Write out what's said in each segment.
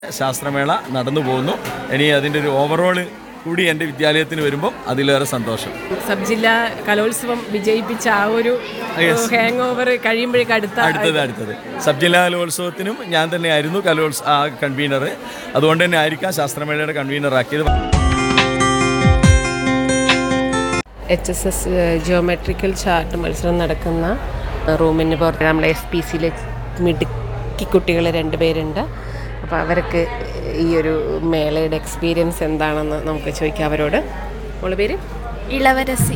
ശാസ്ത്രമേള നടന്നു പോകുന്നു ഇനി അതിൻ്റെ ഒരു ഓവറോള് കൂടി എൻ്റെ വിദ്യാലയത്തിന് വരുമ്പം അതിലേറെ സന്തോഷം സബ് ജില്ലാ കലോത്സവം വിജയിപ്പിച്ച ആ ഒരു ഹാങ് ഓവർ കഴിയുമ്പോഴേക്ക് അടുത്ത അടുത്തത് അടുത്തത് സബ് ജില്ലാ കലോത്സവത്തിനും ഞാൻ തന്നെയായിരുന്നു കലോത്സവ ആ കൺവീനർ അതുകൊണ്ട് തന്നെ ആയിരിക്കാം ശാസ്ത്രമേളയുടെ കൺവീനർ ആക്കിയത് H S S geometrical chart മത്സരം നടക്കുന്ന റൂമിന് പുറത്ത് നമ്മളെ എസ് പി സിയിലെ മിടുക്കി കുട്ടികൾ രണ്ടുപേരുണ്ട് അപ്പോൾ അവർക്ക് ഈ ഒരു മേളയുടെ എക്സ്പീരിയൻസ് എന്താണെന്ന് നമുക്ക് ചോദിക്കാം അവരോട് മോളെ പേര് ഇളവരസി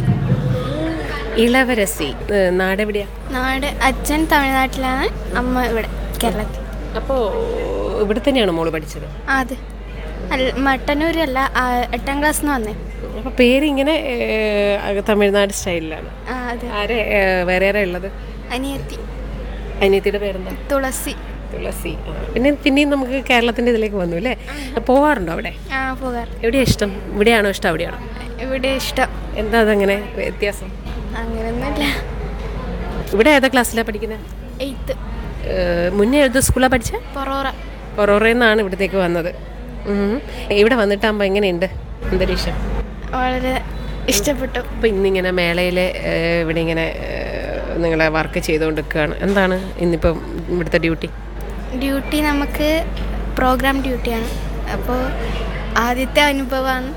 ഇളവരസി ഏഹ് നാടെവിടെയാ നാട് അച്ഛൻ തമിഴ്നാട്ടിലാണ് അമ്മ ഇവിടെ കേരളത്തിൽ അപ്പോൾ ഇവിടെ തന്നെയാണ് മോള് പഠിച്ചത് ആ, അത് അല്ല മട്ടന്നൂരല്ല ആ, എട്ടാം ക്ലാസ് നിന്ന് വന്നേ അപ്പോൾ പേര് ഇങ്ങനെ ഏഹ്, തമിഴ്നാട് സ്റ്റൈലിലാണ് ആ അതെ ആരെ ഏഹ്, വേറെ ആരാ ഉള്ളത് അനിയത്തി അനിയത്തിയുടെ പേരെന്താ തുളസി തുളസി ആ. പിന്നെ പിന്നെയും നമുക്ക് കേരളത്തിൻ്റെ ഇതിലേക്ക് വന്നു അല്ലേ പോവാറുണ്ടോ അവിടെ ആ പോകാറ് എവിടെയാ ഇഷ്ടം ഇവിടെയാണോ ഇഷ്ടം അവിടെയാണോ ഇവിടെ ഇഷ്ടം എന്താ അതങ്ങനെ വ്യത്യാസം അങ്ങനെയൊന്നുമില്ല ഇവിടെ ഏതാ ക്ലാസ്സിലാണ് പഠിക്കുന്നത് എയ്ത്ത് മുന്നേ ഏത് സ്കൂളാണ് പഠിച്ചത് പൊറോറ പൊറോറയിൽ നിന്നാണ് ഇവിടത്തേക്ക് വന്നത് ഉം. ഇവിടെ വന്നിട്ടാകുമ്പോൾ എങ്ങനെയുണ്ട് അന്തരീക്ഷം വളരെ ഇഷ്ടപ്പെട്ടു അപ്പോൾ ഇന്നിങ്ങനെ മേളയിൽ ഇവിടെ ഇങ്ങനെ നിങ്ങളെ വർക്ക് ചെയ്തുകൊണ്ട് നിൽക്കുകയാണ് എന്താണ് ഇന്നിപ്പം ഇവിടുത്തെ ഡ്യൂട്ടി ഡ്യൂട്ടി നമുക്ക് പ്രോഗ്രാം ഡ്യൂട്ടിയാണ് അപ്പോൾ ആദ്യത്തെ അനുഭവമാണ്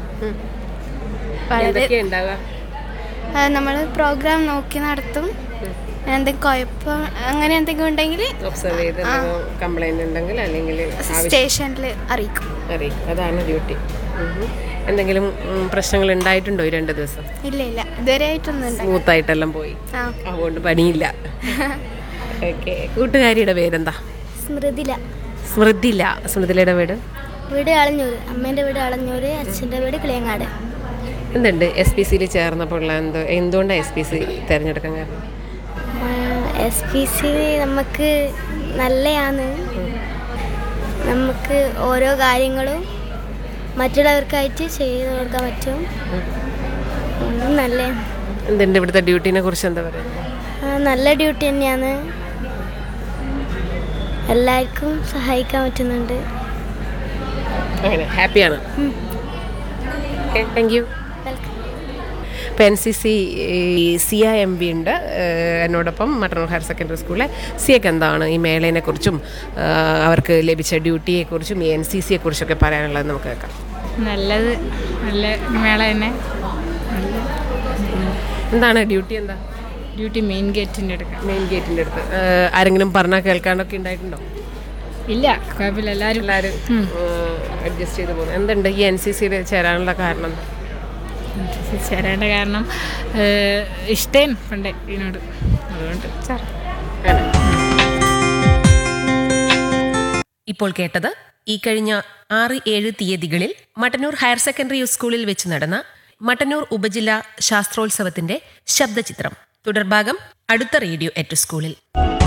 വളരെ എന്തൊക്കെയാ ഉണ്ടാവുക നമ്മൾ പ്രോഗ്രാം നോക്കി നടത്തും എന്തെങ്കിലും കുഴപ്പം അങ്ങനെ എന്തെങ്കിലും ഉണ്ടെങ്കിൽ ഒബ്സർവ് ചെയ്ത് കംപ്ലൈൻറ്റ് ഉണ്ടെങ്കിൽ അല്ലെങ്കിൽ സ്റ്റേഷനിൽ അറിയിക്കും അറിയിക്കും അതാണ് ഡ്യൂട്ടി എന്തെങ്കിലും ഉം, പ്രശ്നങ്ങൾ ഉണ്ടായിട്ടുണ്ടോ ഈ രണ്ട് ദിവസം ഇല്ല ഇല്ല ഇതുവരെ ആയിട്ടൊന്നും ഉണ്ടായി സ്മൂത്തായിട്ടെല്ലാം പോയി ആ അതുകൊണ്ട് പണിയില്ല ഓക്കെ കൂട്ടുകാരിയുടെ പേരെന്താ സ്മൃതില സ്മൃതില സ്മൃതിലയുടെ വീട് വീട് അളഞ്ഞൂര് അമ്മേൻ്റെ വീട് അളഞ്ഞൂര് അച്ഛൻ്റെ വീട് കിളിയങ്ങാട് എന്തുണ്ട് എസ് പി സിയിൽ ചേർന്നപ്പോൾ ഉള്ള എന്തോ എന്തുകൊണ്ടാണ് എസ് പി സി തിരഞ്ഞെടുക്കാൻ കാരണം എസ് പി സി നമുക്ക് നല്ലതാണ് നമുക്ക് ഓരോ കാര്യങ്ങളും മറ്റുള്ളവർക്കായിട്ട് ചെയ്ത് കൊടുക്കാൻ പറ്റും ഉം, നല്ല എന്തുണ്ട് ഇവിടുത്തെ ഡ്യൂട്ടീനെ കുറിച്ച് എന്താ പറയുക ആ, നല്ല ഡ്യൂട്ടി തന്നെയാണ് എല്ലാവർക്കും സഹായിക്കാൻ പറ്റുന്നുണ്ട് അങ്ങനെ ഹാപ്പിയാണ് ഓക്കെ താങ്ക് യു വെൽക്കം ഇപ്പോൾ N C C C I M B ഉണ്ട് ഏഹ് എന്നോടൊപ്പം മട്ടന്നൂർ ഹയർ സെക്കൻഡറി സ്കൂളിലെ സി എക്ക് എന്താണ് ഈ മേളയെ കുറിച്ചും ഏഹ് അവർക്ക് ലഭിച്ച ഡ്യൂട്ടിയെക്കുറിച്ചും ഈ എൻ സി സിയെ കുറിച്ചൊക്കെ പറയാനുള്ളത് നമുക്ക് കേൾക്കാം നല്ലത് നല്ല മേള തന്നെ എന്താണ് ഡ്യൂട്ടി എന്താ ഡ്യൂട്ടി മെയിൻ ഗേറ്റിൻ്റെ എടുക്കാം മെയിൻ ഗേറ്റിൻ്റെ അടുത്ത് ഏഹ് ആരെങ്കിലും പറഞ്ഞാൽ കേൾക്കാണ്ടൊക്കെ ഉണ്ടായിട്ടുണ്ടോ ഇല്ല കുഴപ്പമില്ല എല്ലാവരും എല്ലാവരും അഡ്ജസ്റ്റ് ചെയ്ത് പോകുന്നു എന്തുണ്ട് ഈ എൻ സി സിയിൽ ചേരാനുള്ള കാരണം എന്താ ചേരേണ്ട കാരണം ഏഹ്, ഇഷ്ടേൻ പണ്ടേ ഇതിനോട് അതുകൊണ്ട് ചേർ ആണ്. ഇപ്പോൾ കേട്ടത് ഈ കഴിഞ്ഞ ആറ് ഏഴ് തീയതികളിൽ മട്ടന്നൂർ ഹയർ സെക്കൻഡറി സ്കൂളിൽ വെച്ച് നടന്ന മട്ടന്നൂർ ഉപജില്ലാ ശാസ്ത്രോത്സവത്തിന്റെ ശബ്ദചിത്രം തുടർഭാഗം അടുത്ത റേഡിയോ എറ്റ് സ്കൂളിൽ